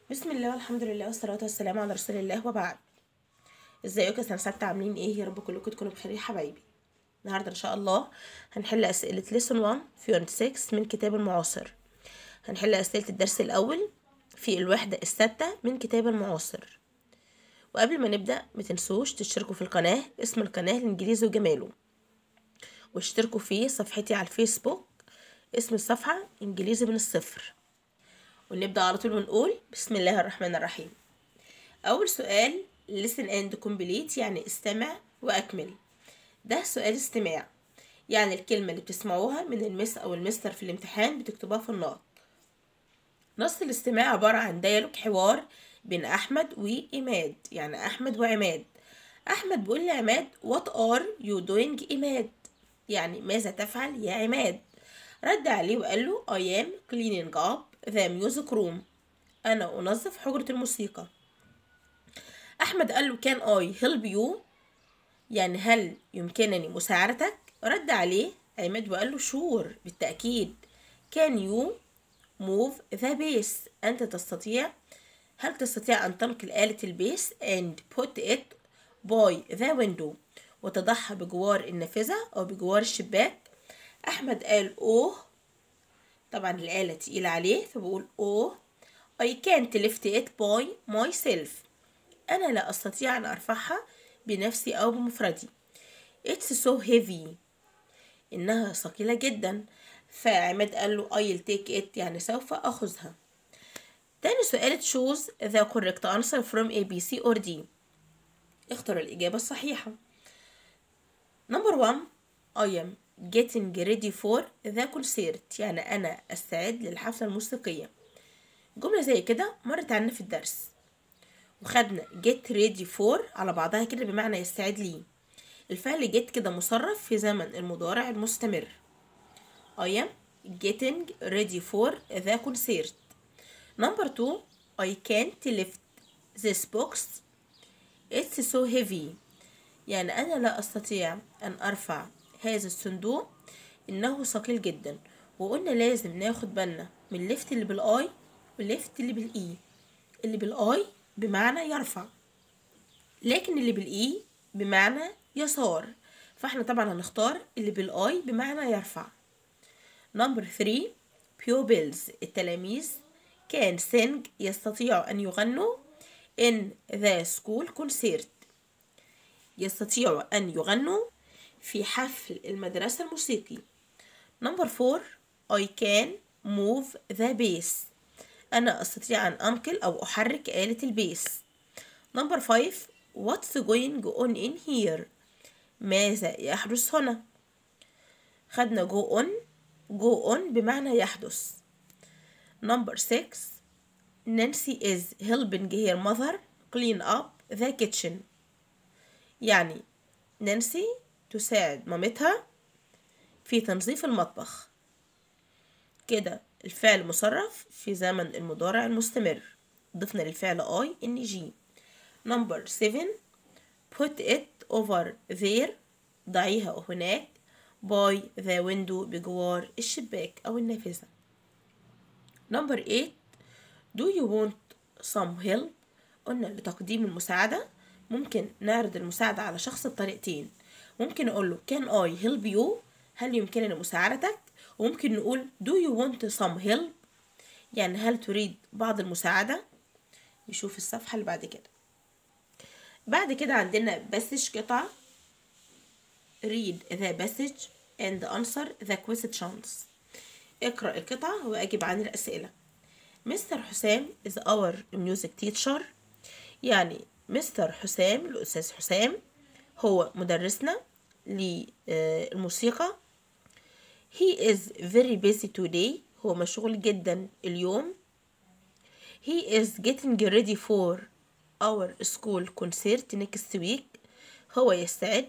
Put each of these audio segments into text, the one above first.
بسم الله والحمد لله والصلاة والسلام على رسول الله وبعد ازيكم يا سنة ستة عاملين ايه يا رب كلكم تكونوا بخير يا حبايبي النهاردة ان شاء الله هنحل اسئلة ليسون 1 في يونت 6 من كتاب المعاصر هنحل اسئلة الدرس الاول في الوحدة الستة من كتاب المعاصر وقبل ما نبدأ متنسوش تشتركوا في القناة اسم القناة الانجليزي وجماله واشتركوا في صفحتي على الفيسبوك اسم الصفحة انجليزي من الصفر ونبدأ على طول ونقول بسم الله الرحمن الرحيم أول سؤال listen and complete يعني استمع وأكمل ده سؤال استماع يعني الكلمة اللي بتسمعوها من المس أو المستر في الامتحان بتكتبوها في النقط نص الاستماع عبارة عن ديالوج حوار بين أحمد وإماد يعني أحمد وعماد أحمد بيقول لعماد what are you doing إماد يعني ماذا تفعل يا عماد رد عليه وقال له I am cleaning up the music room أنا أنظف حجرة الموسيقى أحمد قال له can I help you يعني هل يمكنني مساعدتك رد عليه عماد وقال له sure بالتأكيد can you move the bass أنت تستطيع هل تستطيع أن تنقل آلة البيس and put it by the window وتضعها بجوار النافذة أو بجوار الشباك أحمد قال أوه طبعا الآلة تقيلة عليه فبقول أوه I can't lift it by myself أنا لا أستطيع أن أرفعها بنفسي أو بمفردي It's so heavy إنها ثقيلة جدا فعماد قال له I'll take it يعني سوف أخذها تاني سؤال choose the correct answer from A, B, C or D اختر الإجابة الصحيحة number one I am getting ready for the concert يعني أنا أستعد للحفلة الموسيقية جملة زي كده مرت عنا في الدرس وخدنا get ready for على بعضها كده بمعنى يستعد ليه الفعل get كده مصرف في زمن المضارع المستمر I am getting ready for the concert number two I can't lift this box it's so heavy يعني أنا لا أستطيع أن أرفع هذا الصندوق إنه ثقيل جدا وقلنا لازم ناخد بالنا من الليفت اللي بالآي والليفت اللي بالإي اللي بالآي بمعنى يرفع لكن اللي بالإي بمعنى يسار فاحنا طبعا هنختار اللي بالآي بمعنى يرفع نمبر 3 pupils التلاميذ كان sing يستطيعوا أن يغنوا in the school concert يستطيعوا أن يغنوا في حفل المدرسة الموسيقي نمبر فور I can move the bass أنا أستطيع أن أنقل أو أحرك آلة البيس نمبر فايف What's going on in here ماذا يحدث هنا خدنا go on go on بمعنى يحدث نمبر 6 Nancy is helping her mother clean up the kitchen يعني نانسي تساعد مامتها في تنظيف المطبخ كده الفعل مصرف في زمن المضارع المستمر ضفنا للفعل I إن جي نمبر 7 put it over there ضعيها هناك by the window بجوار الشباك أو النافذة نمبر 8 do you want some help قلنا لتقديم المساعدة ممكن نعرض المساعدة على شخص بطريقتين ممكن أقول له can I help you هل يمكنني مساعدتك وممكن نقول do you want some help يعني هل تريد بعض المساعدة نشوف الصفحة اللي بعد كده بعد كده عندنا passage قطعة read the passage and answer the questions اقرأ القطعة وأجب عن الأسئلة مستر حسام is our music teacher يعني مستر حسام الأستاذ حسام هو مدرسنا للموسيقى he is very busy today هو مشغول جدا اليوم he is getting ready for our school concert next week هو يستعد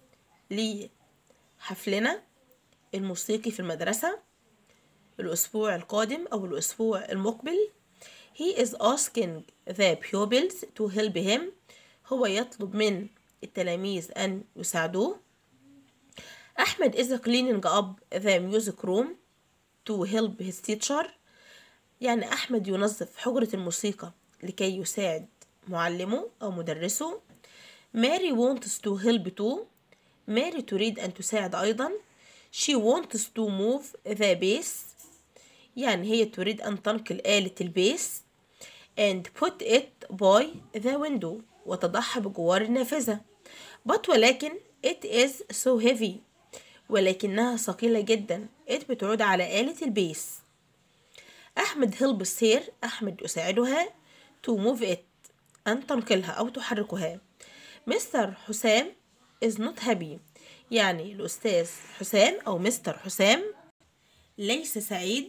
لحفلنا الموسيقي في المدرسة الأسبوع القادم أو الأسبوع المقبل he is asking the pupils to help him هو يطلب من التلاميذ أن يساعدوه أحمد is cleaning up the music room to help his teacher يعني أحمد ينظف حجرة الموسيقى لكي يساعد معلمه أو مدرسه ماري wants to help too ماري تريد أن تساعد أيضا she wants to move the base يعني هي تريد أن تنقل آلة البيس and put it by the window وتضعها بجوار النافذة but ولكن it is so heavy ولكنها ثقيلة جدا it بتعود على آلة البيس أحمد helps her أحمد يساعدها to move it أن تنقلها أو تحركها مستر حسام is not happy يعني الأستاذ حسام أو مستر حسام ليس سعيد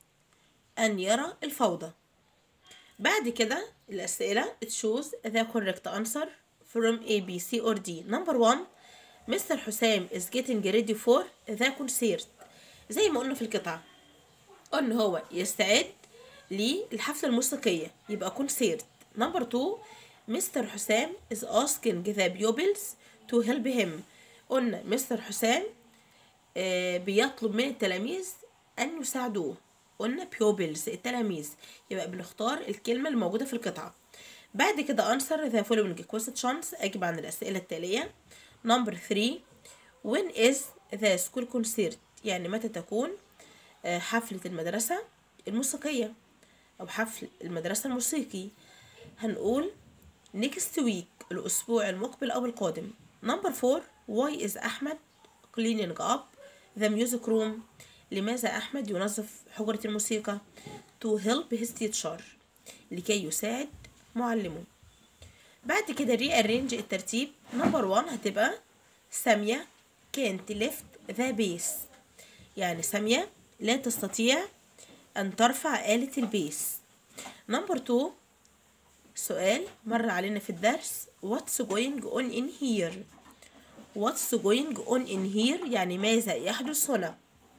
أن يرى الفوضى بعد كده الأسئلة choose the correct answer from A, B, C or D number one مستر حسام is getting ready for the concert زي ما قلنا في القطعة قلنا هو يستعد للحفلة الموسيقية يبقى concert number two مستر حسام is asking the pupils to help him قلنا مستر حسام آه، بيطلب من التلاميذ أن يساعدوه قلنا pupils التلاميذ يبقى بنختار الكلمة الموجودة في القطعة بعد كده answer the following questions أجب عن الأسئلة التالية number 3 when is the school concert يعني متى تكون آه، حفلة المدرسة الموسيقية أو حفل المدرسة الموسيقي هنقول next week الأسبوع المقبل أو القادم number 4 why is أحمد cleaning up the music room لماذا أحمد ينظف حجرة الموسيقى to help his teacher لكي يساعد معلمه بعد كده rearrange الترتيب نمبر 1 هتبقى سامية can't lift the base يعني سامية لا تستطيع أن ترفع آلة البيس نمبر 2 سؤال مر علينا في الدرس what's going on in here what's going on in here يعني ماذا يحدث هنا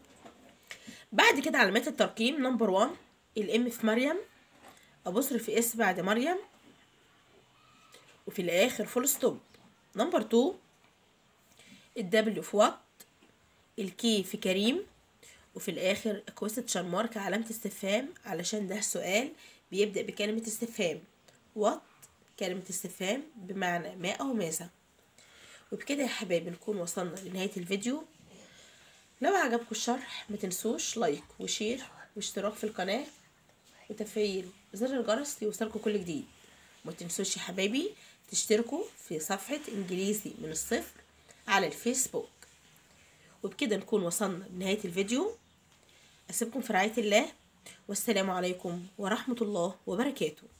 بعد كده علامات الترقيم نمبر 1 الام في مريم ابصرف اس بعد مريم وفي الاخر فول ستوب نمبر 2 الدبليو في وات الكي في كريم وفي الاخر كويستشن مارك علامة استفهام علشان ده سؤال بيبدأ بكلمة استفهام وات كلمة استفهام بمعنى ما أو ماذا وبكده يا حبايبي نكون وصلنا لنهاية الفيديو لو عجبكم الشرح ما تنسوش لايك وشير واشتراك في القناة وتفعيل زر الجرس ليوصلكم كل جديد ما تنسوش يا حبايبي تشتركوا في صفحة انجليزي من الصفر على الفيسبوك وبكده نكون وصلنا لنهاية الفيديو أسيبكم في رعاية الله والسلام عليكم ورحمة الله وبركاته